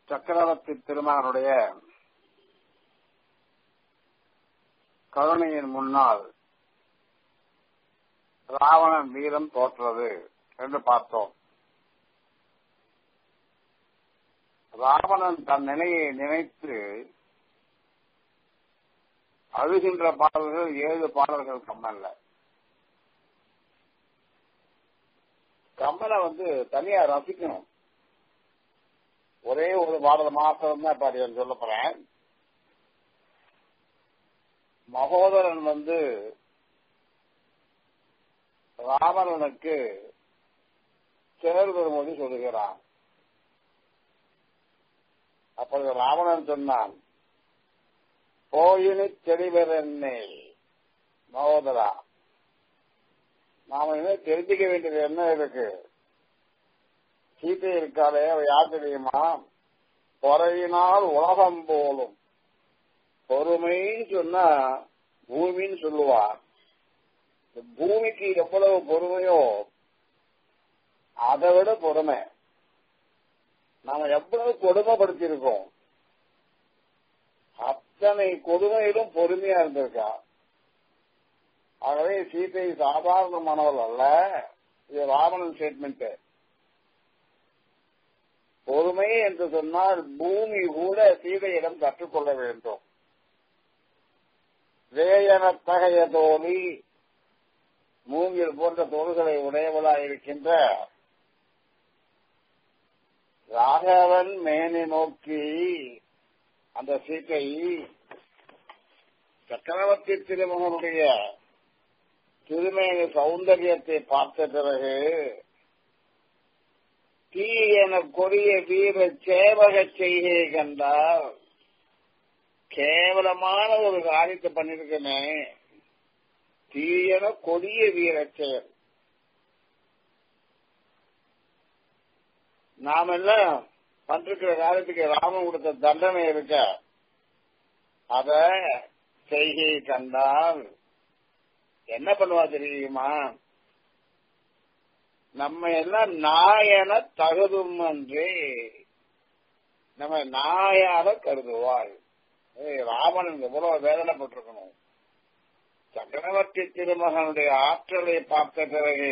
சக்கரவர்த்தி திருமகனுடைய கருணையின் முன்னால் ராவணன் வீரம் தோற்றது என்று பார்த்தோம் ராவணன் தன் நிலையை நினைத்து அழுகின்ற பாடல்கள் ஏழு பாடல்கள் கம்மல்ல கம்மலை வந்து தனியா ரசிக்கணும் ஒரே ஒரு பாடல் மாத்திரம் தான் இப்ப அதை சொல்ல போறேன் மகோதரன் வந்து ராவணனுக்கு சேர் வரும்போது சொல்லுகிறான் அப்பொழுது ராவணன் சொன்னான் போயினி தெளிவதென்னை மகோதரா நாம இன்னும் தெரிஞ்சுக்க வேண்டியது என்ன இருக்கு சீத்தை இருக்காளே அவ யார் தெரியுமா பொறையினால் உலகம் போலும் பொறுமைன்னு சொன்னா பூமின்னு சொல்லுவார் பூமிக்கு எவ்வளவு பொறுமையோ அதை விட பொறுமை நாம எவ்வளவு கொடுமைப்படுத்தியிருக்கோம் அத்தனை கொடுமையிலும் பொறுமையா இருந்திருக்கா ஆகவே சீதை சாதாரணமானவள் அல்ல இது ராவணன் ஸ்டேட்மெண்ட் பொறுமை என்று சொன்னால் பூமி கூட சீதையிடம் கற்றுக்கொள்ள வேண்டும் வேயனத்தகைய தோழி மூங்கில் போன்ற தோள்களை உடையவளாய் இருக்கின்ற ராகவன் மேனி நோக்கி அந்த சீட்டை சக்கரவர்த்தி திருமகனுடைய திருமேனி சௌந்தரியத்தை பார்த்த பிறகு தீ என கொடிய வீர சேவக செய்கை கண்டார் கேவலமான ஒரு காரியத்தை பண்ணிருக்கனே தீயன கொடிய வீர செயல் நாம எல்லாம் பண்ருக்கிற காலத்துக்கு ராமன் கொடுத்த தண்டனை இருக்க அத செய்கை கண்டால் என்ன பண்ணுவா தெரியுமா நம்ம எல்லாம் நாயன தகுதும் என்று நம்ம நாயால கருதுவாள் ராமன் எவ்வளவு வேதனைப்பட்டிருக்கணும் சக்கரவர்த்தி திருமகனுடைய ஆற்றலை பார்த்த பிறகு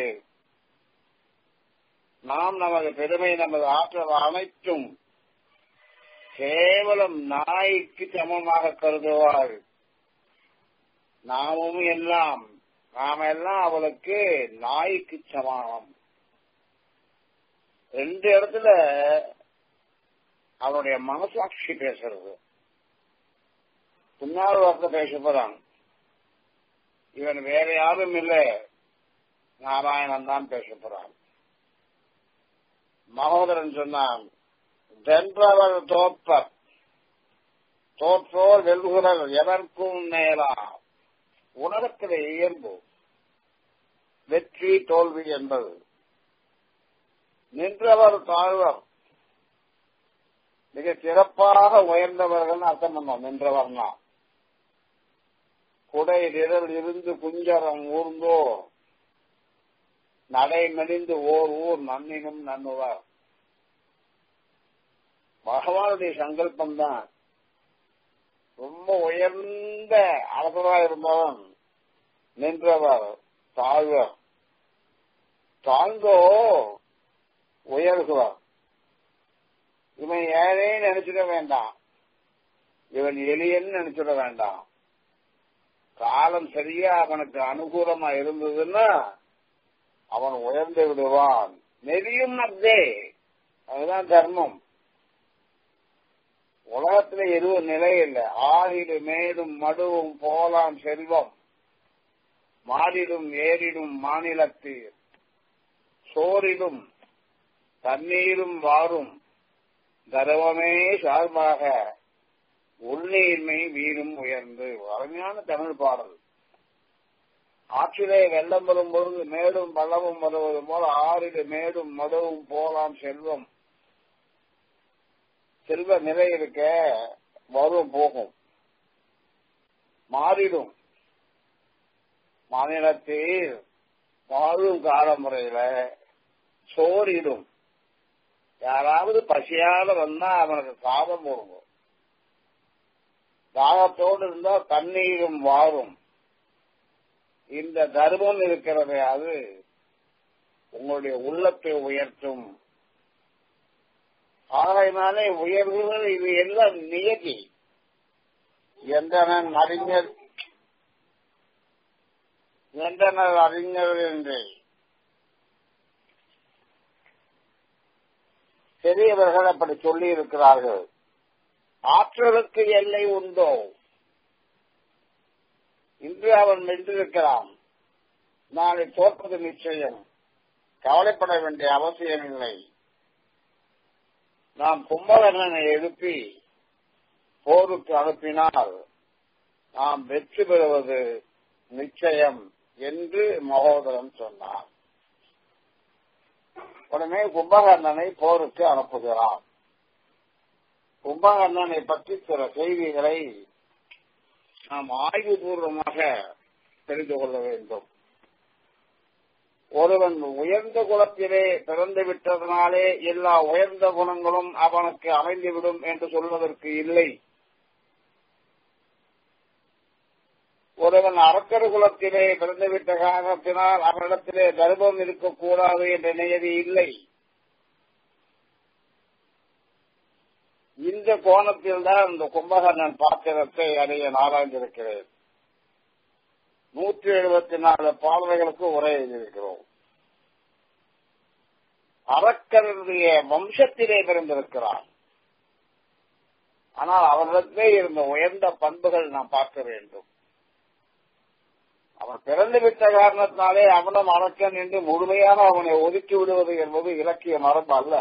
நாம் நமது பெருமை நமது ஆற்றல் அனைத்தும் கேவலம் நாய்க்கு சமமாக கருதுவாள் நாமும் எல்லாம் நாம எல்லாம் அவளுக்கு நாய்க்கு சமானம் ரெண்டு இடத்துல அவனுடைய மனசாட்சி பேசுறது பின்னால் வார்த்தை பேச போறான் இவன் வேற யாரும் இல்லை நாராயணன் தான் பேச போறான் மகோதரன் சொன்னான் வென்றவர் தோப்பர் தோற்றோர் வெல்குரல் எதற்கும் மேலா உலகத்திலே இயல்பு வெற்றி தோல்வி என்பது நின்றவர் தாழ்வர் மிக சிறப்பாக உயர்ந்தவர்கள் அர்த்தம் பண்ணோம் நின்றவர்னா குடை நிழல் இருந்து குஞ்சரம் ஊர்ந்தோ நடை மெலிந்து ஓர் ஊர் நன்னினும் நன்னுவார் பகவானுடைய சங்கல்பம் தான் ரொம்ப உயர்ந்த அரசரா இருந்தவன் நின்றவர் தாழ்வர் தாழ்ந்தோ உயர்குவார் இவன் ஏழே நினைச்சிட வேண்டாம் இவன் எளியன்னு நினைச்சிட வேண்டாம் காலம் சரியா அவனுக்கு அனுகூலமா இருந்ததுன்னா அவன் உயர்ந்து விடுவான் நெறியும் அப்தே அதுதான் தர்மம் உலகத்துல எதுவும் நிலை இல்லை ஆறிடு மேடும் மடுவும் போலாம் செல்வம் மாறிடும் ஏறிடும் மாநிலத்தில் சோறிடும் தண்ணீரும் வாரும் கர்வமே சார்பாக உள்நீர்மை வீரும் உயர்ந்து அருமையான தமிழ் பாடல் ஆற்றிலே வெள்ளம் வரும் பொழுது மேடும் பள்ளமும் வருவது போல ஆறிடு மேடும் மடுவும் போலாம் செல்வம் செல்வ நிலை இருக்க வரும் போகும் மாறிடும் மாநிலத்தில் வாழும் காலமுறையில சோறிடும் யாராவது பசியால வந்தா அவனுக்கு சாதம் போடுங்க தாகத்தோடு இருந்தா தண்ணீரும் வாரும் இந்த தர்மம் இருக்கிறது அது உங்களுடைய உள்ளத்தை உயர்த்தும் ஆகையினாலே உயர்வுகள் இது எல்லாம் நியதி என்றனர் அறிஞர் என்றனர் அறிஞர் என்று பெரியவர்கள் அப்படி சொல்லி இருக்கிறார்கள் ஆற்றலுக்கு எல்லை உண்டோ இன்று அவன் வென்றிருக்கலாம் நாளை தோற்பது நிச்சயம் கவலைப்பட வேண்டிய அவசியம் இல்லை நாம் கும்பகர்ணனை எழுப்பி போருக்கு அனுப்பினால் நாம் வெற்றி பெறுவது நிச்சயம் என்று மகோதரன் சொன்னார் உடனே கும்பகர்ணனை போருக்கு அனுப்புகிறான் கும்பகர்ணனை பற்றி சில செய்திகளை நாம் ஆய்வுபூர்வமாக தெரிந்து கொள்ள வேண்டும் ஒருவன் உயர்ந்த குலத்திலே பிறந்து விட்டதனாலே எல்லா உயர்ந்த குணங்களும் அவனுக்கு அமைந்துவிடும் என்று சொல்வதற்கு இல்லை ஒருவன் அரக்கர் குலத்திலே பிறந்துவிட்ட காரணத்தினால் அவனிடத்திலே தர்மம் இருக்கக்கூடாது என்ற நியதி இல்லை இந்த கோணத்தில் தான் இந்த கும்பகர்ணன் பாத்திரத்தை அறிய ஆராய்ந்திருக்கிறேன் நூற்றி எழுபத்தி நாலு பாடல்களுக்கு உரை எழுதியிருக்கிறோம் அரக்கருடைய வம்சத்திலே பிறந்திருக்கிறான் ஆனால் அவரிடத்திலே இருந்த உயர்ந்த பண்புகள் நாம் பார்க்க வேண்டும் அவன் பிறந்து விட்ட காரணத்தினாலே அவனும் அரக்கன் என்று முழுமையாக அவனை ஒதுக்கி விடுவது என்பது இலக்கிய மரபு அல்ல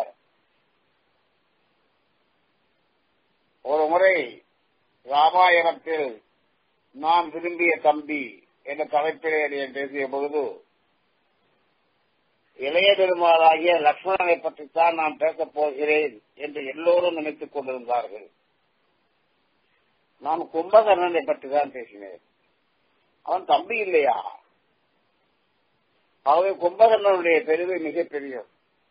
ஒரு முறை ராமாயணத்தில் நான் விரும்பிய தம்பி என்ற தலைப்பிலே நான் பேசிய பொழுது இளைய பெருமாளாகிய லக்ஷ்மணனை பற்றித்தான் நான் பேசப் போகிறேன் என்று எல்லோரும் நினைத்துக் கொண்டிருந்தார்கள் நான் கும்பகர்ணனை பற்றி தான் பேசினேன் அவன் தம்பி இல்லையா ஆகவே கும்பகர்ணனுடைய பெருமை மிகப்பெரியது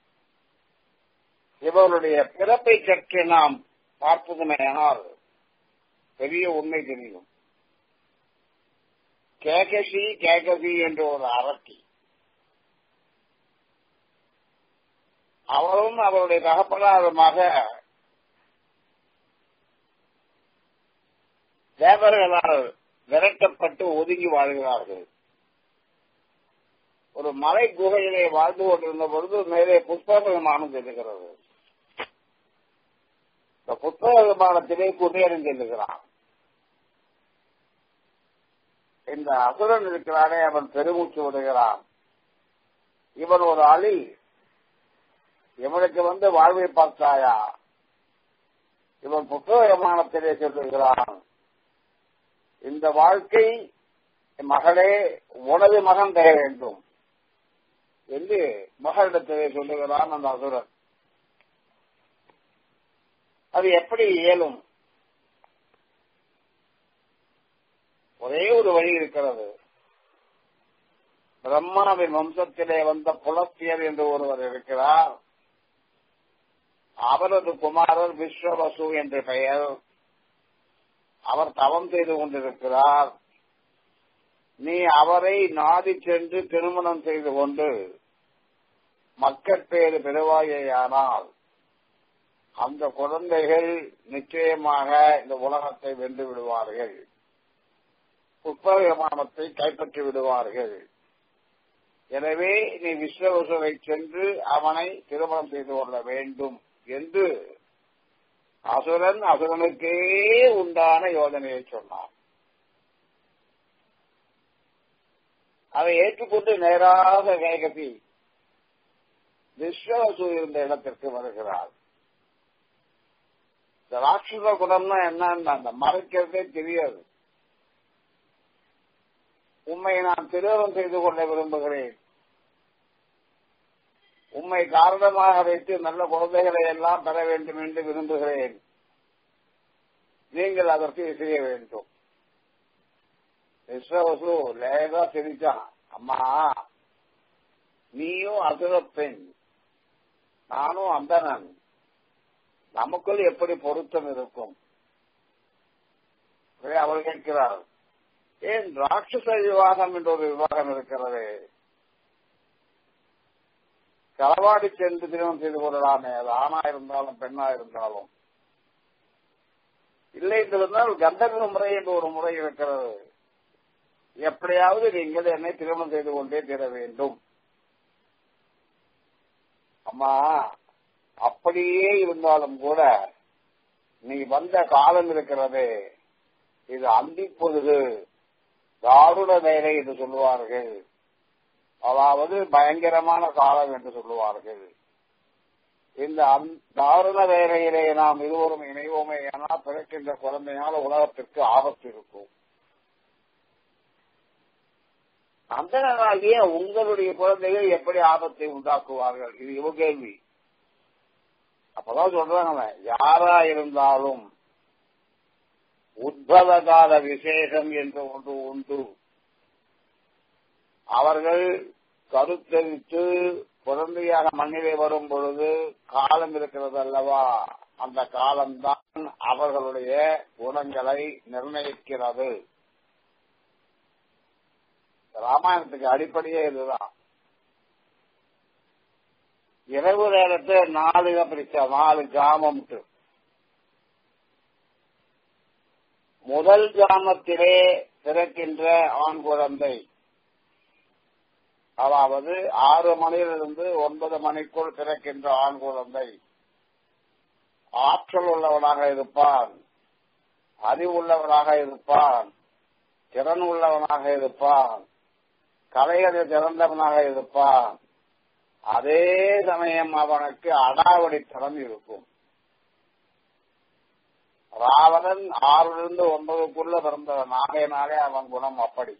இவருடைய பிறப்பை சற்று நாம் பார்ப்பதுமையானால் பெரிய உண்மை தெரியும் கேகசி கேகசி என்ற ஒரு அரக்கி அவரும் அவருடைய தகப்பனாருமாக தேவர்களால் விரட்டப்பட்டு ஒதுங்கி வாழ்கிறார்கள் ஒரு மலை குகையிலே வாழ்ந்து கொண்டிருந்த பொழுது மேலே புஷ்ப விமானம் செல்லுகிறது இந்த புத்தக விமானத்திலே குடியேறி செல்லுகிறான் இந்த அசுரன் இருக்கிறானே அவன் பெருமூச்சு விடுகிறான் இவன் ஒரு அழி இவனுக்கு வந்து வாழ்வை பார்த்தாயா இவன் புத்தக விமானத்திலே சொல்லுகிறான் இந்த வாழ்க்கை மகளே உனது மகன் பெற வேண்டும் என்று மகளிடத்திலே சொல்லுகிறான் அந்த அசுரன் அது எப்படி இயலும் ஒரே ஒரு வழி இருக்கிறது பிரம்மாவின் வம்சத்திலே வந்த புலத்தியர் என்று ஒருவர் இருக்கிறார் அவரது குமாரர் விஸ்வவசு என்ற பெயர் அவர் தவம் செய்து கொண்டிருக்கிறார் நீ அவரை நாடி சென்று திருமணம் செய்து கொண்டு மக்கட்பேறு பெறுவாயேயானால் அந்த குழந்தைகள் நிச்சயமாக இந்த உலகத்தை வென்று விடுவார்கள் புஷ்ப விமானத்தை கைப்பற்றி விடுவார்கள் எனவே நீ விஸ்வவசுவை சென்று அவனை திருமணம் செய்து கொள்ள வேண்டும் என்று அசுரன் அசுரனுக்கே உண்டான யோஜனையை சொன்னான் அதை ஏற்றுக்கொண்டு நேராக கேகதி விஸ்வவசு இருந்த இடத்திற்கு வருகிறார் இந்த ராட்சச குணம்னா என்னன்னு அந்த மறைக்கிறதே தெரியாது உண்மை நான் திருமணம் செய்து கொள்ள விரும்புகிறேன் உண்மை காரணமாக வைத்து நல்ல குழந்தைகளை எல்லாம் பெற வேண்டும் என்று விரும்புகிறேன் நீங்கள் அதற்கு செய்ய வேண்டும் விஸ்வவசு லேகா சிரிச்சான் அம்மா நீயும் அசுர பெண் நானும் அந்தனன் நமக்குள் எப்படி பொருத்தம் இருக்கும் அவர் கேட்கிறார் ஏன் ராட்சச விவாகம் என்ற ஒரு விவாகம் இருக்கிறது களவாடி சென்று திருமணம் செய்து கொள்ளலாமே அது ஆணா இருந்தாலும் பெண்ணா இருந்தாலும் இல்லை என்றிருந்தால் கந்தர்வ முறை என்று ஒரு முறை இருக்கிறது எப்படியாவது நீங்கள் என்னை திருமணம் செய்து கொண்டே தீர வேண்டும் அம்மா அப்படியே இருந்தாலும் கூட நீ வந்த காலம் இருக்கிறது இது அந்தி பொழுது தாருண வேலை என்று சொல்லுவார்கள் அதாவது பயங்கரமான காலம் என்று சொல்லுவார்கள் இந்த தாருண வேலையிலே நாம் இருவரும் இணைவோமே ஆனால் பிறக்கின்ற குழந்தையால உலகத்திற்கு ஆபத்து இருக்கும் அந்த நாளிலேயே உங்களுடைய குழந்தைகள் எப்படி ஆபத்தை உண்டாக்குவார்கள் இது இவ கேள்வி அப்பதான் சொல்றாங்க யாரா இருந்தாலும் உத்பவ கால விசேஷம் என்று ஒன்று உண்டு அவர்கள் கருத்தரித்து குழந்தையாக மண்ணிலே வரும் பொழுது காலம் இருக்கிறது அல்லவா அந்த காலம்தான் அவர்களுடைய குணங்களை நிர்ணயிக்கிறது ராமாயணத்துக்கு அடிப்படையே இதுதான் இரவு நேரத்தை நாலு பிரிச்சா நாலு ஜாமம்ட்டு முதல் ஜாமத்திலே பிறக்கின்ற ஆண் குழந்தை அதாவது ஆறு மணியிலிருந்து ஒன்பது மணிக்குள் பிறக்கின்ற ஆண் குழந்தை ஆற்றல் உள்ளவனாக இருப்பான் அறிவுள்ளவனாக இருப்பான் திறன் உள்ளவனாக இருப்பான் கலையதை திறந்தவனாக இருப்பான் அதே சமயம் அவனுக்கு அடாவடித்தனம் இருக்கும் ராவணன் ஆறிலிருந்து ஒன்பதுக்குள்ள பிறந்தவன் ஆகையினாலே அவன் குணம் அப்படி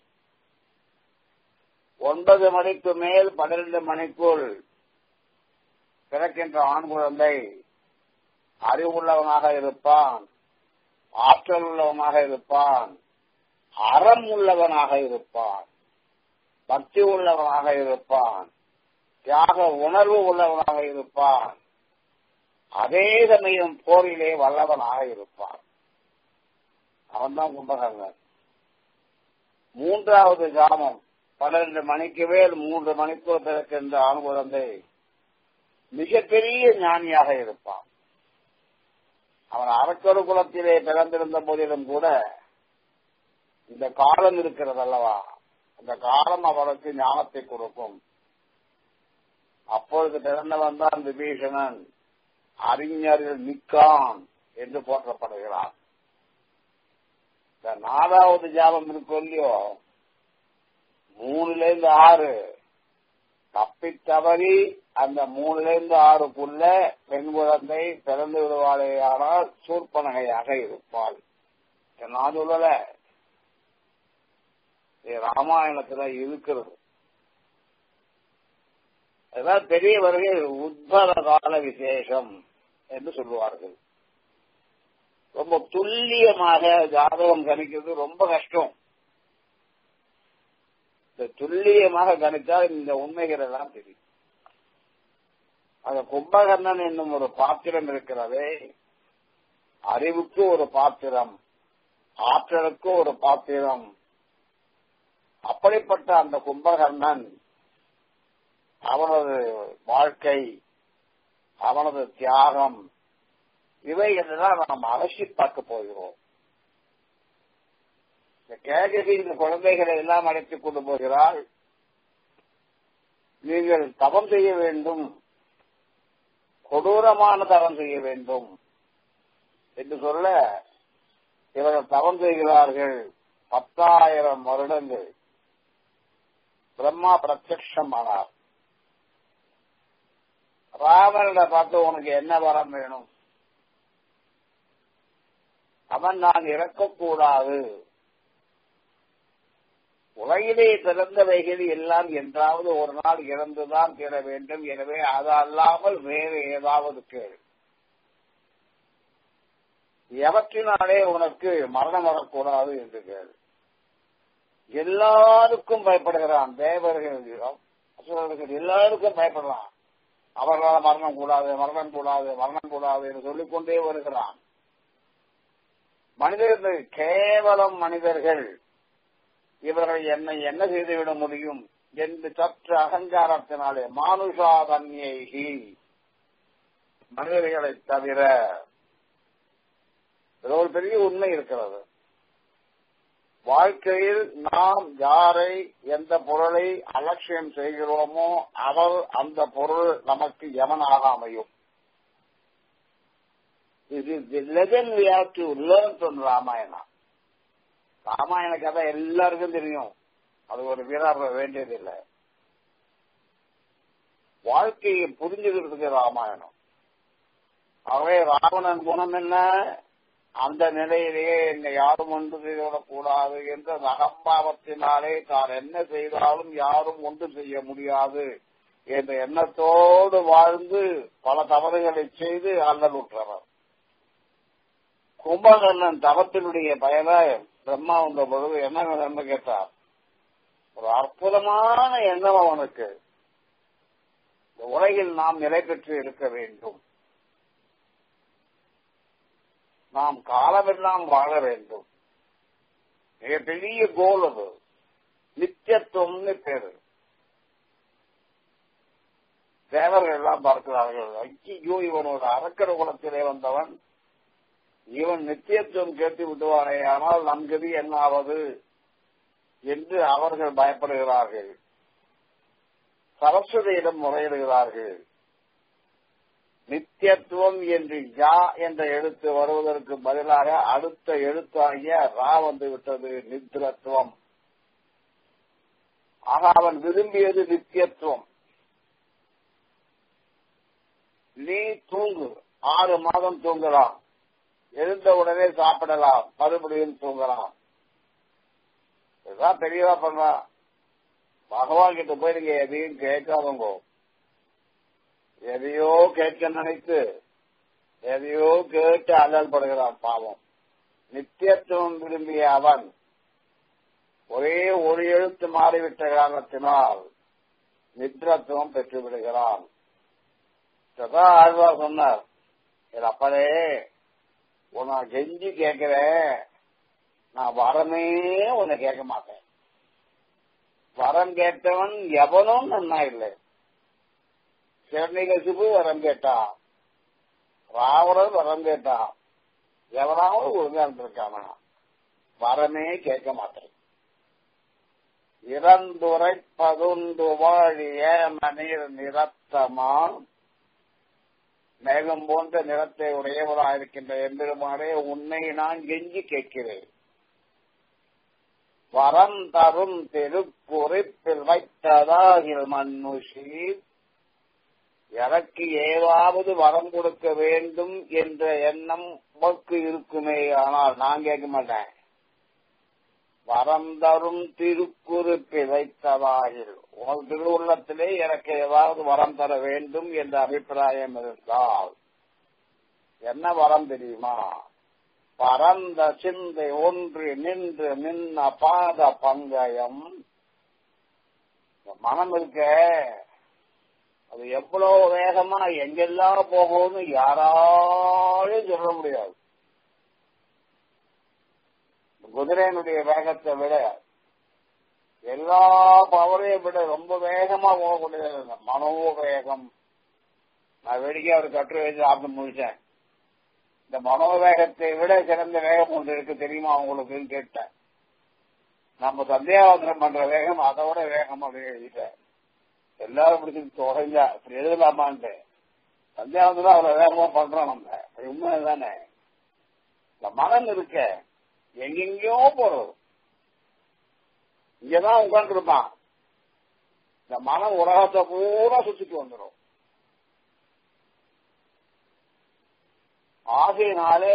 ஒன்பது மணிக்கு மேல் பன்னிரண்டு மணிக்குள் பிறக்கின்ற ஆண் குழந்தை அறிவுள்ளவனாக இருப்பான் ஆற்றல் உள்ளவனாக இருப்பான் அறம் உள்ளவனாக இருப்பான் பக்தி உள்ளவனாக இருப்பான் தியாக உணர்வு உள்ளவனாக இருப்பான் அதே சமயம் போரிலே வல்லவனாக இருப்பான் அவன்தான் கும்பகர்ணன் மூன்றாவது ஜாமம் பன்னிரண்டு மணிக்கு மேல் மூன்று மணிக்குள் பிறக்கின்ற ஆண் குழந்தை மிகப்பெரிய ஞானியாக இருப்பான் அவன் அரக்கரு குலத்திலே பிறந்திருந்த போதிலும் கூட இந்த காலம் இருக்கிறது அல்லவா அந்த காலம் அவனுக்கு ஞானத்தை கொடுக்கும் அப்பொழுது பிறந்தவன் தான் விபீஷணன் அறிஞரில் மிக்கான் என்று போற்றப்படுகிறான் இந்த நாலாவது ஜாபம் இருக்கும் இல்லையோ மூணுல இருந்து ஆறு தப்பி தவறி அந்த மூணுல இருந்து ஆறுக்குள்ள பெண் குழந்தை பிறந்து விடுவாளே ஆனால் சூர்பனகையாக இருப்பாள் நான் சொல்லல ராமாயணத்துல இருக்கிறது அதான் பெரியவர்கள் உத்பவ கால விசேஷம் என்று சொல்லுவார்கள் ரொம்ப துல்லியமாக ஜாதகம் கணிக்கிறது ரொம்ப கஷ்டம் இந்த துல்லியமாக கணித்தால் இந்த உண்மைகள் எல்லாம் தெரியும் அந்த கும்பகர்ணன் என்னும் ஒரு பாத்திரம் இருக்கிறதே அறிவுக்கு ஒரு பாத்திரம் ஆற்றலுக்கு ஒரு பாத்திரம் அப்படிப்பட்ட அந்த கும்பகர்ணன் அவனது வாழ்க்கை அவனது தியாகம் இவைகளெல்லாம் நாம் அலசி பார்க்க போகிறோம் இந்த கேகசி இந்த குழந்தைகளை எல்லாம் அழைத்துக் கொண்டு போகிறாள் நீங்கள் தவம் செய்ய வேண்டும் கொடூரமான தவம் செய்ய வேண்டும் என்று சொல்ல இவர்கள் தவம் செய்கிறார்கள் பத்தாயிரம் வருடங்கள் பிரம்மா பிரத்யக்ஷம் ஆனார் ராவணனை பார்த்து உனக்கு என்ன வரம் வேணும் அவன் நான் இறக்கக்கூடாது உலகிலே பிறந்தவைகள் எல்லாம் என்றாவது ஒரு நாள் இறந்துதான் தீர வேண்டும் எனவே அது அல்லாமல் வேறு ஏதாவது கேள் எவற்றினாலே உனக்கு மரணம் வரக்கூடாது என்று கேள் எல்லாருக்கும் பயப்படுகிறான் தேவர்கள் அசுரர்கள் எல்லாருக்கும் பயப்படலாம் அவர்களால் மரணம் கூடாது மரணம் கூடாது மரணம் கூடாது என்று சொல்லிக்கொண்டே வருகிறான் மனிதர்கள் கேவலம் மனிதர்கள் இவர்கள் என்னை என்ன செய்துவிட முடியும் என்று சற்று அகங்காரத்தினாலே மானுஷா தன்யைகி மனிதர்களை தவிர இது ஒரு பெரிய உண்மை இருக்கிறது வாழ்க்கையில் நாம் யாரை எந்த பொருளை அலட்சியம் செய்கிறோமோ அவர் அந்த பொருள் நமக்கு எவனாக அமையும் This is the lesson we have to learn from Ramayana Ramayana கதை எல்லாருக்கும் தெரியும் அது ஒரு வீராப வேண்டியதில்லை வாழ்க்கையை புரிஞ்சுக்கிறதுக்கு ராமாயணம் ஆகவே ராவணன் குணம் என்ன அந்த நிலையிலேயே என்னை யாரும் ஒன்று செய்துவிடக் கூடாது என்ற அந்த அகம்பாவத்தினாலே தான் என்ன செய்தாலும் யாரும் ஒன்று செய்ய முடியாது என்ற எண்ணத்தோடு வாழ்ந்து பல தவறுகளை செய்து அல்லலுற்றவர் கும்பகர்ணன் தவத்தினுடைய பயனை பிரம்மா வந்த பொழுது என்ன என்ன கேட்டார் ஒரு அற்புதமான எண்ணம் அவனுக்கு இந்த உலகில் நாம் நிலை பெற்று இருக்க வேண்டும் நாம் காலமெல்லாம் வாழ வேண்டும் மிகப்பெரிய கோல் அது நித்தியத்துவம்னு பேரு தேவர்கள் எல்லாம் பார்க்கிறார்கள் ஐயோ இவன் ஒரு அரக்கர குலத்திலே வந்தவன் இவன் நித்தியத்துவம் கேட்டு விடுவானே ஆனால் நம் கதி என்ன ஆவது என்று அவர்கள் பயப்படுகிறார்கள் சரஸ்வதியிடம் முறையிடுகிறார்கள் நித்தியத்துவம் என்று யா என்ற எழுத்து வருவதற்கு பதிலாக அடுத்த எழுத்தாகிய ரா வந்து விட்டது நித்திரத்துவம் ஆக அவன் விரும்பியது நித்தியத்துவம் நீ தூங்கு ஆறு மாதம் தூங்கலாம் எழுந்த உடனே சாப்பிடலாம் மறுபடியும் தூங்கலாம் இதுதான் பெரியவா பண்றான் பகவான் கிட்ட போய் நீங்க எதையும் கேட்காதவங்க எதையோ கேட்க நினைத்து எதையோ கேட்டு அல்லல் படுகிறான் பாவம் நித்தியத்துவம் விரும்பிய அவன் ஒரே ஒரு எழுத்து மாறிவிட்ட காரணத்தினால் நித்திரத்துவம் பெற்று விடுகிறான் ஆழ்வார் சொன்னார் என் அப்பனே உன்னை கெஞ்சி கேட்கிறேன் நான் வரமே உன்னை கேட்க மாட்டேன் வரம் கேட்டவன் எவனும் நன்னா இல்லை சிறநிகசிப்பு வரம் கேட்டான் ராவணன் வரம் கேட்டான் எவனாவது ஒழுங்கா இருந்திருக்கானா வரமே கேட்க மாட்டேன் இறந்துரைப்பதுண்டு வாழிய மணிர் நிறத்தமான் மேகம் போன்ற நிறத்தை உடையவராயிருக்கின்ற எம்பெருமானே உன்னை நான் கெஞ்சி கேட்கிறேன் வரம் தரும் திருக்குறிப்பில் வைத்ததாகில் மன்னுஷி எனக்கு ஏதாவது வரம் கொடுக்க வேண்டும் என்ற எண்ணம் உமக்கு இருக்குமே ஆனால் நான் கேட்க மாட்டேன் வரம் தரும் திருக்குறிப்பில் வைத்ததாகில் உங்கள் திருவுள்ளத்திலே எனக்கு ஏதாவது வரம் தர வேண்டும் என்ற அபிப்பிராயம் இருந்தால் என்ன வரம் தெரியுமா பரந்த சிந்தை ஒன்று நின்று நின்ன பாத பங்கயம் மனம் இருக்க அது எவ்வளவு வேகமா எங்கெல்லாம் போகும்னு யாராலும் சொல்ல முடியாது குதிரையினுடைய வேகத்தை விட எல்லா பவரையும் விட ரொம்ப வேகமா போகக்கூடியது மனோ வேகம் நான் வேடிக்கையா ஒரு கட்டுரை வச்சு சாப்பிட்டு முடிச்சேன் இந்த மனோவேகத்தை விட சிறந்த வேகம் ஒன்று இருக்கு தெரியுமா உங்களுக்குன்னு கேட்டேன் நம்ம சந்தேகவந்தனம் பண்ற வேகம் அதை விட வேகம் அப்படின்னு எழுதிட்டேன் எல்லாரும் பிடிச்சி தொகைஞ்சா இப்படி எழுதலாமான்ட்டு சந்தேகவந்தனம் அவ்வளவு வேகமா பண்றோம் நம்ம உண்மை தானே இந்த மனம் இருக்க எங்கெங்கயோ போறது இங்கதான் உட்கார்ந்து இருப்பான் இந்த மனம் உலகத்தை பூரா சுத்திட்டு வந்துடும் ஆகையினாலே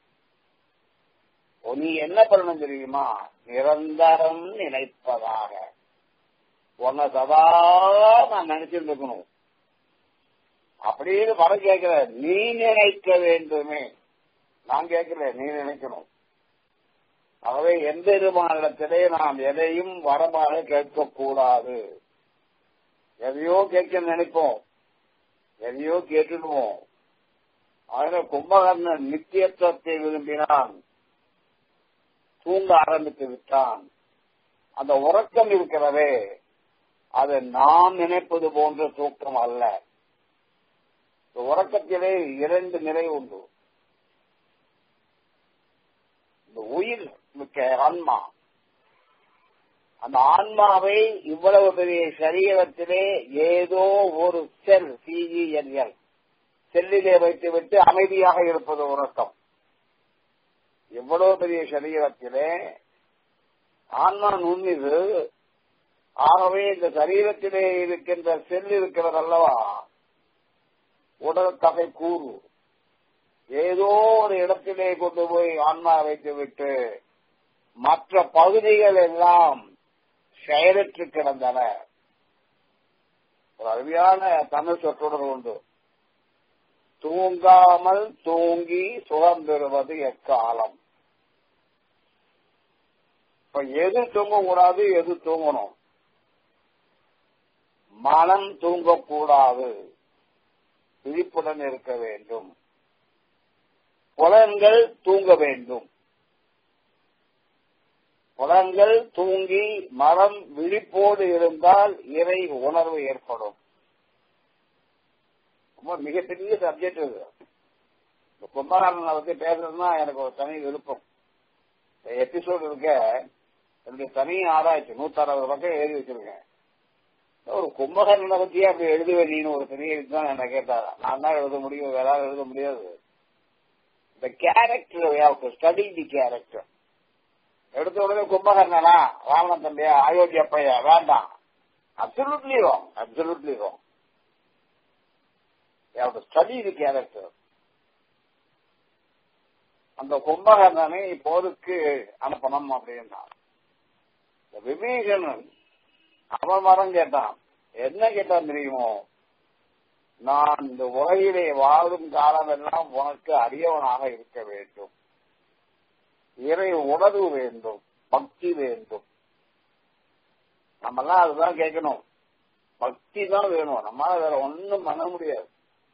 நீ என்ன பண்ணணும் தெரியுமா நிரந்தரம் நினைப்பதாக உன்னை சதா நான் நினைச்சிட்டு இருக்கணும் அப்படின்னு படம் கேட்கிற நீ நினைக்க வேண்டுமே நான் கேட்கிறேன் நீ நினைக்கணும் ஆகவே எந்த இருமானிடத்திலே நாம் எதையும் வரமாக கேட்கக்கூடாது எதையோ கேட்க நினைப்போம் எதையோ கேட்டுடுவோம் அதனால கும்பகர்ணன் நித்தியத்துவத்தை விரும்பினான் தூங்க ஆரம்பித்து விட்டான் அந்த உறக்கம் இருக்கிறதே அது நாம் நினைப்பது போன்ற தூக்கம் அல்ல உறக்கத்திலே இரண்டு நிலை உண்டு இந்த உயிர் மிக்க ஆன்மா அந்த ஆன்மாவை இவ்வளவு பெரிய சரீரத்திலே ஏதோ ஒரு செல் சிஇஎன்எல் செல்லிலே வைத்துவிட்டு அமைதியாக இருப்பது உறக்கம் எவ்வளவு பெரிய சரீரத்திலே ஆன்மா நுண்ணிது ஆகவே இந்த சரீரத்திலே இருக்கின்ற செல் இருக்கிறது அல்லவா உடல் தகை கூறு ஏதோ ஒரு இடத்திலே கொண்டு போய் ஆன்மா வைத்துவிட்டு மற்ற பகுதிகள் எல்லாம் செயலற்று கிடந்தன ஒரு அருமையான தமிழ் சொற்றொடர் உண்டு தூங்காமல் தூங்கி சுகம் பெறுவது எக்காலம் இப்ப எது தூங்கக்கூடாது எது தூங்கணும் மனம் தூங்கக்கூடாது விழிப்புடன் இருக்க வேண்டும் புலன்கள் தூங்க வேண்டும் புலன்கள் தூங்கி மரம் விழிப்போடு இருந்தால் இறை உணர்வு ஏற்படும் ரொம்ப மிகப்பெரிய சப்ஜெக்ட் இது இந்த கும்பகாரனை பத்தி பேசுறதுன்னா எனக்கு ஒரு தனி விருப்பம் இந்த எபிசோடு இருக்க என்னுடைய தனி ஆராய்ச்சி நூத்தி அறுபது பக்கம் எழுதி வச்சிருக்கேன் ஒரு கும்பகர்ணனை பத்தியே அப்படி எழுதுவே நீனு ஒரு பெரிய தான் என்ன கேட்டாரா நான் தான் எழுத முடியும் வேற யாரும் எழுத முடியாது இந்த கேரக்டர் ஸ்டடி தி கேரக்டர் எடுத்த உடனே கும்பகர்ணனா ராவண தம்பியா அயோத்தியா பையா வேண்டாம் absolutely wrong absolutely wrong study the character அந்த கும்பகர்ணனை போருக்கு அனுப்பணும் அப்படின்னா விபீஷணன் அவன் மரம் கேட்டான் என்ன கேட்டான் தெரியுமோ நான் இந்த உலகிலே வாழும் காலம் எல்லாம் உனக்கு அரியவனாக இருக்க வேண்டும் இறை உணர்வு வேண்டும் பக்தி வேண்டும் நம்ம எல்லாம் அதுதான் கேட்கணும் பக்தி தான் வேணும் நம்மளால வேற ஒண்ணும் பண்ண முடியாது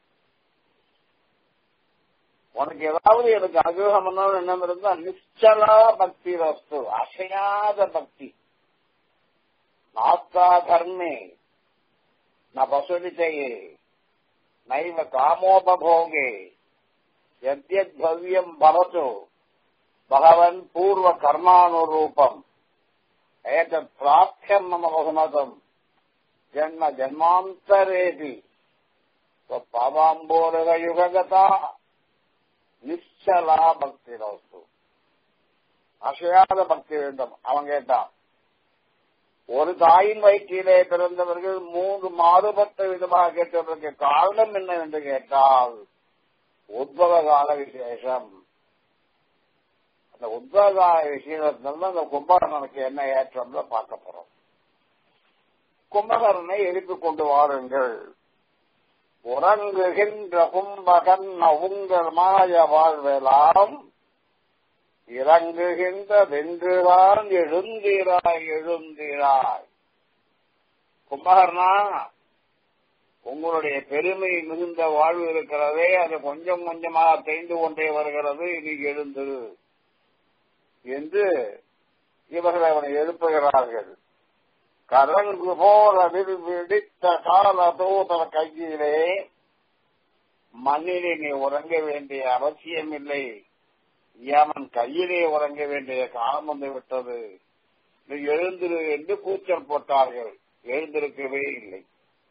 உனக்கு ஏதாவது எனக்கு அனுகிரகம் பண்ணணும் எண்ணம் இருந்தா நிச்சலா பக்தி வஸ்து அசையாத பக்தி நாஸ்தா கர்மே ந பசுனிச்சையே நைவ காமோபோகே எத்யத் பவ்யம் பவத்து பகவன் பூர்வ கர்மானுரூபம் ஏதத் பிராப்தியம் மம பகுமதம் ஜன்ம ஜன்மாந்தரேபி பாவாம்போரக யுககதா நிச்சலா பக்தி ரோஸ்து அசையாத பக்தி வேண்டும் அவன் கேட்டான் ஒரு தாயின் வயிற்றிலே பிறந்தவர்கள் மூன்று மாறுபட்ட விதமாக கேட்டதற்கு காரணம் என்ன என்று கேட்டால் உத்பவ கால விசேஷம் அந்த உத்பவ கால விசேஷத்துல அந்த கும்பகர்ணனுக்கு என்ன ஏற்றம்னு பார்க்க போறோம் கும்பகர்ணனை எழுப்பி கொண்டு வாருங்கள் உறங்குகின்ற கும்பகன் உங்கள் மாய வாழ்வெல்லாம் இறங்குகின்ற வென்றுதான் எழுந்திராய் எழுந்திராய் கும்பகர்ணா உங்களுடைய பெருமை மிகுந்த வாழ்வு இருக்கிறதே அது கொஞ்சம் கொஞ்சமாக தேய்ந்து கொண்டே வருகிறது இனி எழுந்திரு என்று இவர்கள் அவனை எழுப்புகிறார்கள் கரங்கு போல விடித்த கால தோதர கையிலே மண்ணிலே நீ உறங்க வேண்டிய அவசியம் இல்லை அவன் கையிலே உறங்க வேண்டிய காலம் வந்து விட்டது நீ எழுந்திரு என்று கூச்சல் போட்டார்கள் எழுந்திருக்கவே இல்லை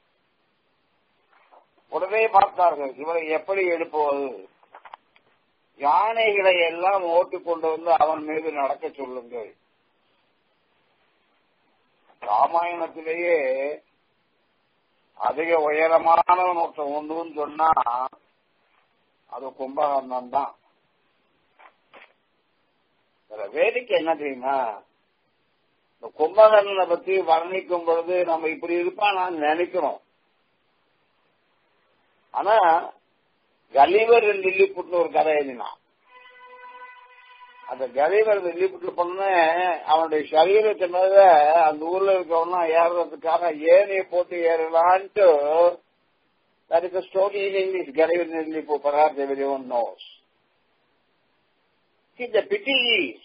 உடனே பார்த்தார்கள் இவரை எப்படி எழுப்புவது யானைகளை எல்லாம் ஓட்டு கொண்டு வந்து அவன் மீது நடக்க சொல்லுங்கள் ராமாயணத்திலேயே அதிக உயரமானவன் ஒருத்தன் உண்டுன்னு சொன்னா அது கும்பகர்ணன் தான் வேடிக்கை என்ன தெரியுமா இந்த கும்பகர்ணனை பத்தி வர்ணிக்கும் பொழுது நம்ம இப்படி இருப்பான் நான் நினைக்கிறோம் ஆனா கலிவர் லில்லிபுட்னு ஒரு கதை எழுதினான் அந்த கலிவர் லில்லிபுட்ல பண்ண அவனுடைய சரீரத்தை மேல அந்த ஊர்ல இருக்கவனா ஏறுறதுக்காக ஏனைய போட்டு ஏறலான்ட்டு That is a story in English, Garivan Nillipu, perhaps everyone knows. See, the pity is,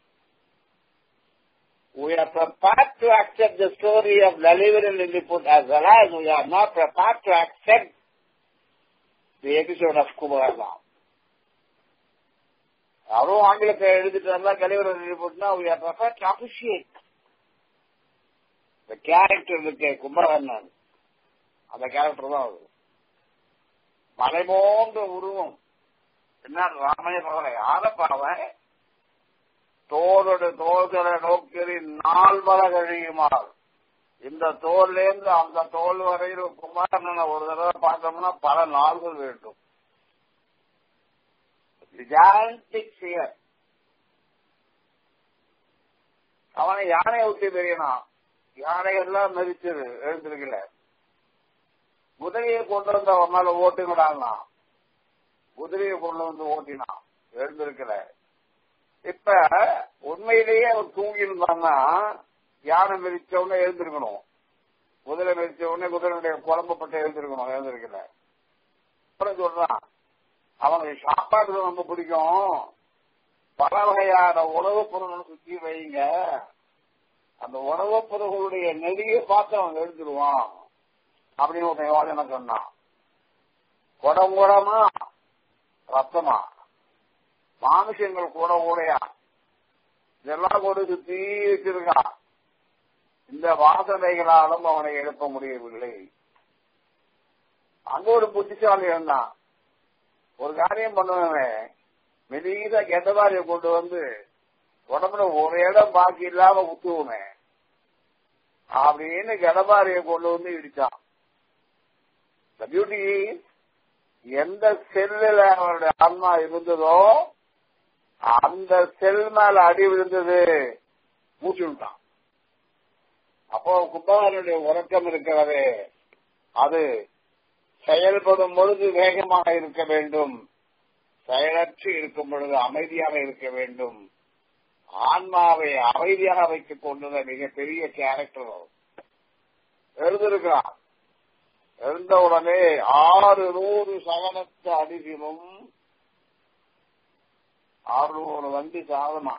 we are prepared to accept the story of Lalivan Lilliput as well as we are not prepared to accept the episode of Kumbhakarna. அவரும் ஆங்கிலத்தை எழுதிட்டு இருந்தா கலிவரன் ரிப்போர்ட்னா we are prepared to appreciate the character இருக்கு கும்பகர்ணன் அந்த character தான் அது மலை போன்ற உருவம் என்ன ராமைய பகலை ஆரப்பாவன் தோளோட தோள்களை நோக்கி நால்வர கழியுமாள் இந்த தோல்ல இருந்து அந்த தோல் வரையில் குமாரனை ஒரு தடவை பார்த்தோம்னா பல நாள்கள் வேண்டும் gigantic fear. அவனை யானை விட்டு தெரியணும் யானை எல்லாம் மதிச்சது எழுந்திருக்கல குதிரையை கொண்டு வந்து அவன் மேல ஓட்டுங்கடான்னா குதிரையை கொண்டு வந்து ஓட்டினான் எழுந்திருக்கல இப்ப உண்மையிலேயே அவன் தூங்கியிருந்தான்னா யானை மிதிச்ச உடனே எழுந்திருக்கணும் குதிரை மிதிச்ச உடனே குதிரையுடைய குழம்பப்பட்டு எழுந்திருக்கணும் எழுந்திருக்கல அப்புறம் சொல்றான் அவனுக்கு சாப்பாடு ரொம்ப பிடிக்கும் பல வகையான உணவுப் பொருள்கள் சுத்தி வைங்க அந்த உணவுப் பொருள்களுடைய நெறியை பார்த்து அவன் எழுந்துருவான் அப்படின்னு ஒரு யோஜனை சொன்னான் குடம் குடமா ரத்தமா மானுஷங்கள் கூட கூடையா இதெல்லாம் கொண்டு சுத்தி வச்சிருக்கான் இந்த வாசனைகளாலும் அவனை எழுப்ப முடியவில்லை அங்க ஒரு புத்திசாலி இருந்தான் ஒரு காரியம் பண்ணுவேன் மெலித கெட்டதாரிய கொண்டு வந்து உடம்புல ஒரு இடம் பாக்கி இல்லாம குத்துவேன் அப்படின்னு கெடபாரிய கொண்டு வந்து இடிச்சான் பியூட்டி எந்த செல்லுல அவனுடைய ஆன்மா இருந்ததோ அந்த செல் மேல அடி விழுந்தது மூச்சு விட்டான் அப்போ கும்பகாரனுடைய உறக்கம் இருக்கிறது அது செயல்படும் பொழுது வேகமாக இருக்க வேண்டும் செயலற்று இருக்கும் பொழுது அமைதியாக இருக்க வேண்டும் ஆன்மாவை அமைதியாக வைத்துக் கொண்டுள்ள மிகப்பெரிய கேரக்டர் எழுதிருக்கிறான் எழுந்த உடனே ஆறு நூறு சகனத்து அடிசிலும் ஆறுநூறு வண்டி சாதமா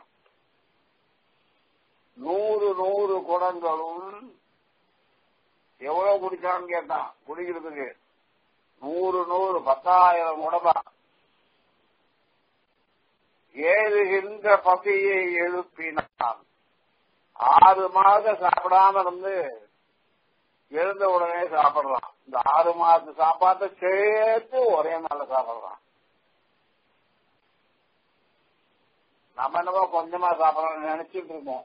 நூறு நூறு குடங்களும் எவ்வளவு குடிச்சான்னு கேட்டான் குடிக்கிறதுக்கு நூறு நூறு பத்தாயிரம் உடம்பா ஏழுகின்ற பசியை எழுப்பினான் ஆறு மாதம் சாப்பிடாம இருந்து எழுந்த உடனே சாப்பிடலாம் இந்த ஆறு மாசத்து சாப்பாட்டை சேர்த்து ஒரே நாள்ல சாப்பிடலாம் நம்ம என்னவோ கொஞ்சமா சாப்பிடலாம் நினைச்சிட்டு இருக்கோம்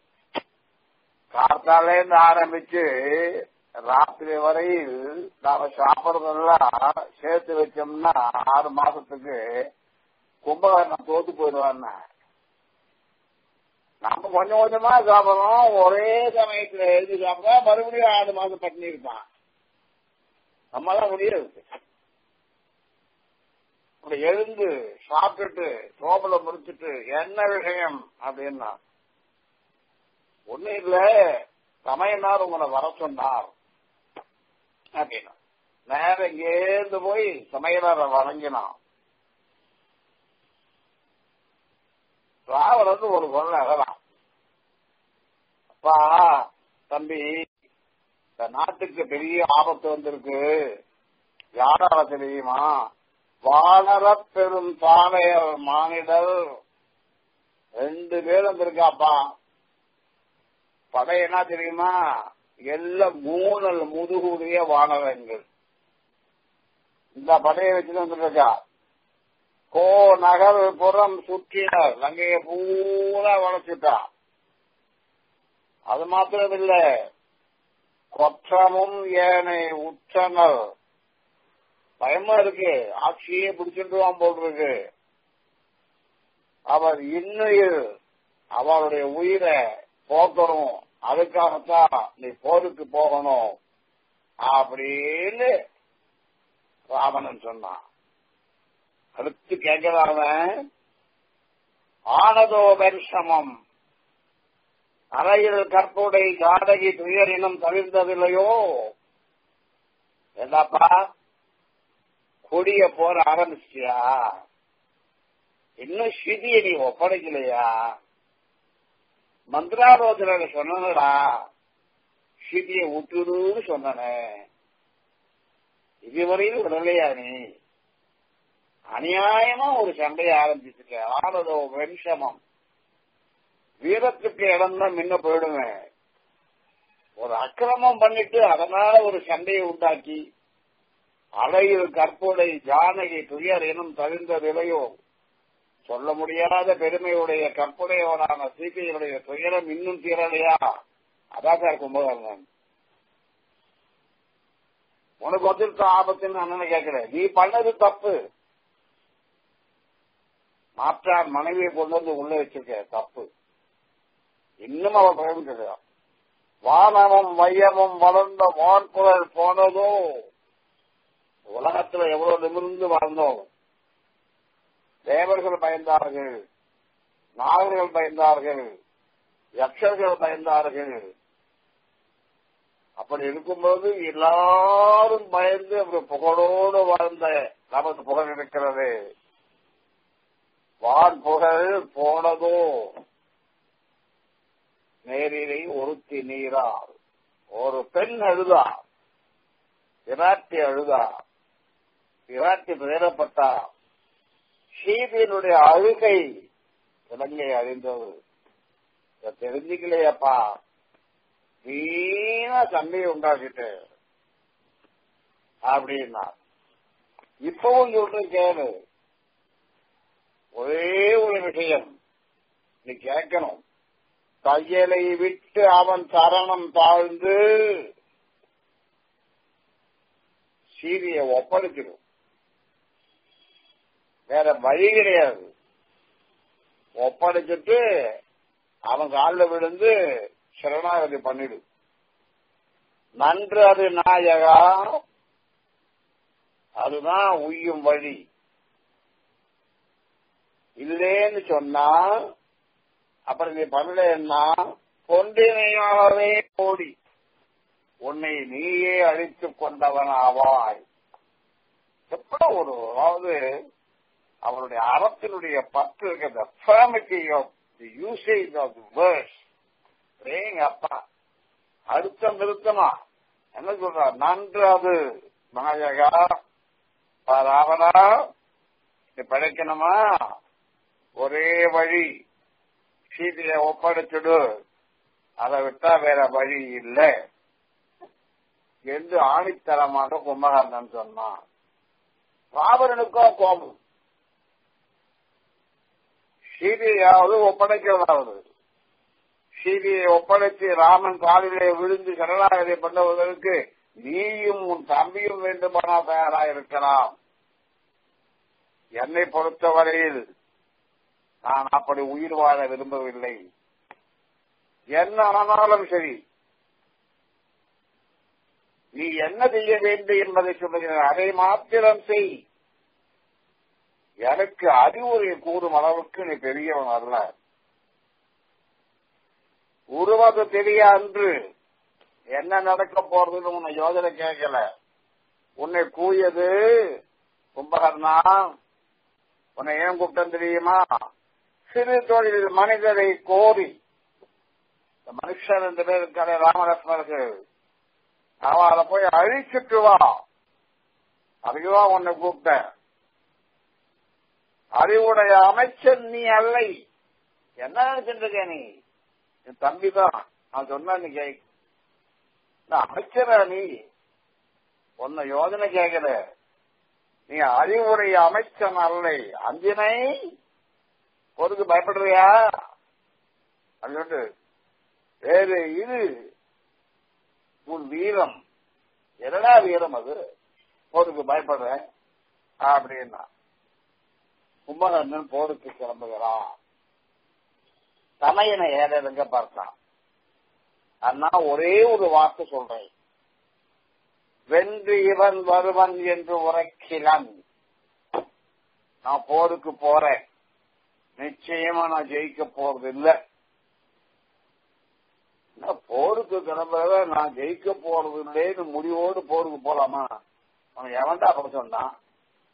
காத்தால இருந்து ஆரம்பிச்சு ராத்திரி வரையில் நாம சாப்பிடுறதெல்லாம் சேர்த்து வச்சோம்னா ஆறு மாசத்துக்கு கும்பகர்ணம் தோத்து போயிடுவான்னு நம்ம கொஞ்சம் கொஞ்சமா சாப்பிடுறோம் ஒரே சமயத்துல எழுதி சாப்பிட்டா மறுபடியும் ஆறு மாசம் பட்டினி இருப்பான் நம்மளால முடியாது அப்படி எழுந்து சாப்பிட்டுட்டு சோபல முடிச்சுட்டு என்ன விஷயம் அப்படின்னா ஒண்ணு இல்ல சமயனார் உங்களை வர சொன்னார் அப்படின்னா நேரம் இங்கேருந்து போய் சமையலார வணங்கினான் ராவன் வந்து ஒரு குரல் அகலாம் அப்பா தம்பி இந்த நாட்டுக்கு பெரிய ஆபத்து வந்திருக்கு யாரால தெரியுமா வானர பெரும் தானைய மானிடர் ரெண்டு பேர் வந்திருக்காப்பா படை என்ன தெரியுமா எல்லாம் மூணல் முதுகுடைய வானரங்கள் இந்த படையை வச்சுட்டு வந்துருக்கா கோ நகர் புறம் சுற்றினர் லங்கையை பூரா வளர்த்துட்டா அது மாத்திரம் இல்ல கொற்றமும் ஏனை உற்றனர் பயமா இருக்கு ஆட்சியே பிடிச்சிட்டுவான் போல் இருக்கு அவர் இன்னுயிர் அவருடைய உயிரை போக்கணும் அதுக்காகத்தான் நீ போருக்கு போகணும் அப்படின்னு ராவணன் சொன்னான் அடுத்து கேட்கிறாங்க ஆனதோ வருஷமம் அறையில் கற்புடை காடகி துயரினம் தவிர்ந்ததில்லையோ என்னப்பா கொடிய போற ஆரம்பிச்சியா இன்னும் ஸ்ருதியை நீ ஒப்படைக்கலையா மந்திராலோசனை சொன்னடா ஸ்ருதியை விட்டுடுன்னு சொன்னனே இதுவரையும் விடலையா நீ அநியாயமா ஒரு சண்டையை ஆரம்பிச்சிருக்க ஆனதோ வெண்சமம் வீரத்துக்கு இடம் தான் முன்ன போயிடுவேன் ஒரு அக்கிரமம் பண்ணிட்டு அதனால ஒரு சண்டையை உண்டாக்கி அலையில் கற்புடை ஜானகி துயர் எனும் தவிர்ந்த நிலையோ சொல்ல முடியாத பெருமையுடைய கற்புடையவனான சீதையுடைய துயரம் இன்னும் தீரலையா அதான் சார் கும்பகர்ணன் உனக்கு வந்திருக்க ஆபத்துன்னு அண்ணனை கேட்கிறேன் நீ பண்ணது தப்பு மாற்றார் மனைவியை கொண்டு வந்து உள்ள வச்சிருக்க தப்பு இன்னும் அவன் பயந்துக்கிறான் வானமும் மையமும் வளர்ந்த வான்புகழ் போனதோ உலகத்துல எவ்வளவு நிமிர்ந்து வாழ்ந்தோம் தேவர்கள் பயந்தார்கள் நாகர்கள் பயந்தார்கள் யக்ஷர்கள் பயந்தார்கள் அப்படி இருக்கும்போது எல்லாரும் பயந்து அப்படி புகழோடு வாழ்ந்த நமக்கு புகழ் இருக்கிறது வான் புகழ் போனதோ நேரிலை ஒருத்தி நீரார் ஒரு பெண் அழுதா விராட்டி அழுதா விராட்டி துயரப்பட்டா சீதையினுடைய அழுகை இலங்கை அறிந்தது இதை தெரிஞ்சுக்கலையப்பா வீணா சண்டையை உண்டாக்கிட்டு அப்படின்னா இப்பவும் சொல்றேன் கேளு ஒரே ஒரு விஷயம் நீ கேட்கணும் தையலை விட்டு அவன் சரணம் தாழ்ந்து சீரிய ஒப்படைச்சிடும் வேற வழி கிடையாது ஒப்படைச்சிட்டு அவன் காலில் விழுந்து சரணாகதி பண்ணிடு நன்று அது நாயகா அதுதான் உய்யும் வழி இல்லேன்னு சொன்னா அப்புறம் நீ பண்ணலன்னா கொண்டினையாகவே ஓடி உன்னை நீயே அழித்துக் கொண்டவன் ஆவாய் எப்படி ஒரு அதாவது அவருடைய அறத்தினுடைய பற்று இருக்கிற ஃபேமிட்டி of the usage of the words பிரேங்க அப்பா அழுத்தம் நிறுத்தமா என்ன சொல்ற நன்று அது நாயகா ராவணா நீ படைக்கணுமா ஒரே வழி சீதையை ஒப்படைச்சிடு அதை விட்டா வேற வழி இல்லை என்று ஆணித்தரமாக கும்பகர்ணன் சொன்னான் ராவணனுக்கோ கோபம் சீதையாவது ஒப்படைக்கிறதாவது சீதையை ஒப்படைத்து ராமன் காலிலே விழுந்து சரணாகதி பண்ணுவதற்கு நீயும் உன் தம்பியும் வேண்டுமானால் தயாராக இருக்கலாம் என்னை பொறுத்தவரையில் நான் அப்படி உயிர் வாழ விரும்பவில்லை என்ன ஆனாலும் சரி நீ என்ன செய்ய வேண்டும் என்பதை சொல்லுகிறேன் அதை மாத்திரம் செய் எனக்கு அறிவுரை கூறும் அளவுக்கு நீ பெரியவன் அல்ல உருவது தெரிய அன்று என்ன நடக்க போறதுன்னு உன்னை யோஜனை கேட்கல உன்னை கூயது கும்பகர்ணா உன்னை ஏன் கூப்பிட்டேன் தெரியுமா சிறு தொழில் மனிதரை கோரி இந்த மனுஷன் ரெண்டு பேர் இருக்காரு ராமலட்சுமணர்கள் அவளை போய் அழிச்சுட்டு வா அதுக்குதான் உன்னை கூப்பிட்டேன் அறிவுடைய அமைச்சர் நீ அல்லை என்ன நினைச்சிட்டு இருக்க நீ என் தம்பி தான் நான் சொன்ன நீ கே அமைச்சரா நீ உன்னை யோஜனை கேட்கல நீ அறிவுடைய அமைச்சன் அல்லை அஞ்சினை பொறுக்கு பயப்படுறியா சொல்லிட்டு வேறு இது உன் வீரம் என்னடா வீரம் அது போருக்கு பயப்படுறேன் அப்படின்னா கும்பகர்ணன் போருக்கு கிளம்புகிறான் தமையனை ஏறங்க பார்த்தான் அண்ணா ஒரே ஒரு வார்த்தை சொல்றேன் வென்று இவன் வருவன் என்று உரைக்கிறான் நான் போருக்கு போறேன் நிச்சயமா நான் ஜெயிக்க போறது இல்ல போருக்கு கிளம்புறத நான் ஜெயிக்க போறது இல்லைன்னு முடிவோடு போருக்கு போலாமா அவன் எவன்டா அப்ப சொன்னான்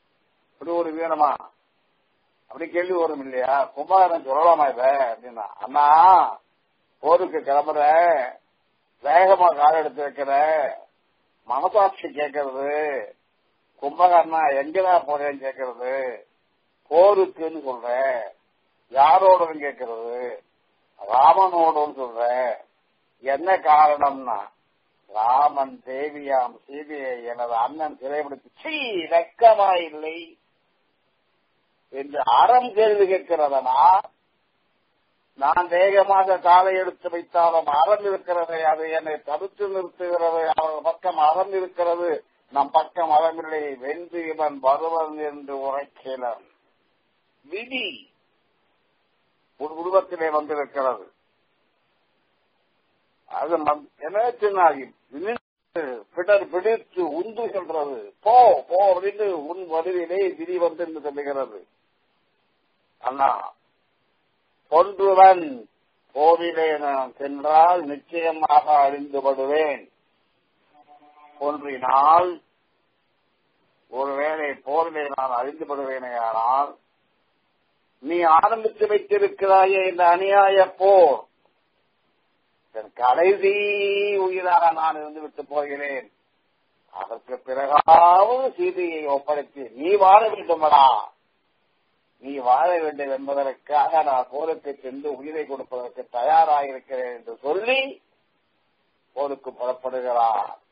இப்படி ஒரு வீரமா அப்படி கேள்வி வரும் இல்லையா குமாரன் சொல்லலாமா இத அப்படின்னா அண்ணா போருக்கு கிளம்புற வேகமா கால் எடுத்து வைக்கிற மனசாட்சி கேட்கறது கும்பகர்ணா எங்கடா போறேன்னு கேட்கறது போருக்குன்னு சொல்ற யாரோடன்னு கேட்கறது ராமனோடன்னு சொல்ற என்ன காரணம்னா ராமன் தேவியாம் சீதையை எனது அண்ணன் சிறைப்படுத்தி சீ வெக்கமா இல்லை என்று அறம் கேள்வி கேட்கிறதனா நான் வேகமாக காலை எடுத்து வைத்தாலும் அறம் இருக்கிறது அது என்னை தடுத்து நிறுத்துகிறது அவர்கள் பக்கம் அறம் இருக்கிறது நம் பக்கம் அறமில்லை வென்று இவன் வருவன் என்று உரைக்கிறன் விதி ஒரு உருவத்திலே வந்திருக்கிறது அது என்ன பிடர் பிடித்து உந்து சொல்றது போ போ அப்படின்னு உன் வடிவிலே விதி வந்து என்று சொல்லுகிறது அண்ணா கொன்றுவன் போரிலே நான் சென்றால் நிச்சயமாக அழிந்துபடுவேன் ஒன்றினால் ஒருவேளை போரிலே நான் அழிந்துபடுவேனே ஆனால் நீ ஆரம்பித்து வைத்திருக்கிறாயே இந்த அநியாய போர் என் கடைசி உயிராக நான் இருந்து விட்டு போகிறேன் அதற்கு பிறகாவது சீதையை ஒப்படைத்து நீ வாழ வேண்டுமடா நீ வாழ வேண்டும் என்பதற்காக நான் போருக்கு சென்று உயிரை கொடுப்பதற்கு தயாராக இருக்கிறேன் என்று சொல்லி போருக்கு புறப்படுகிறார்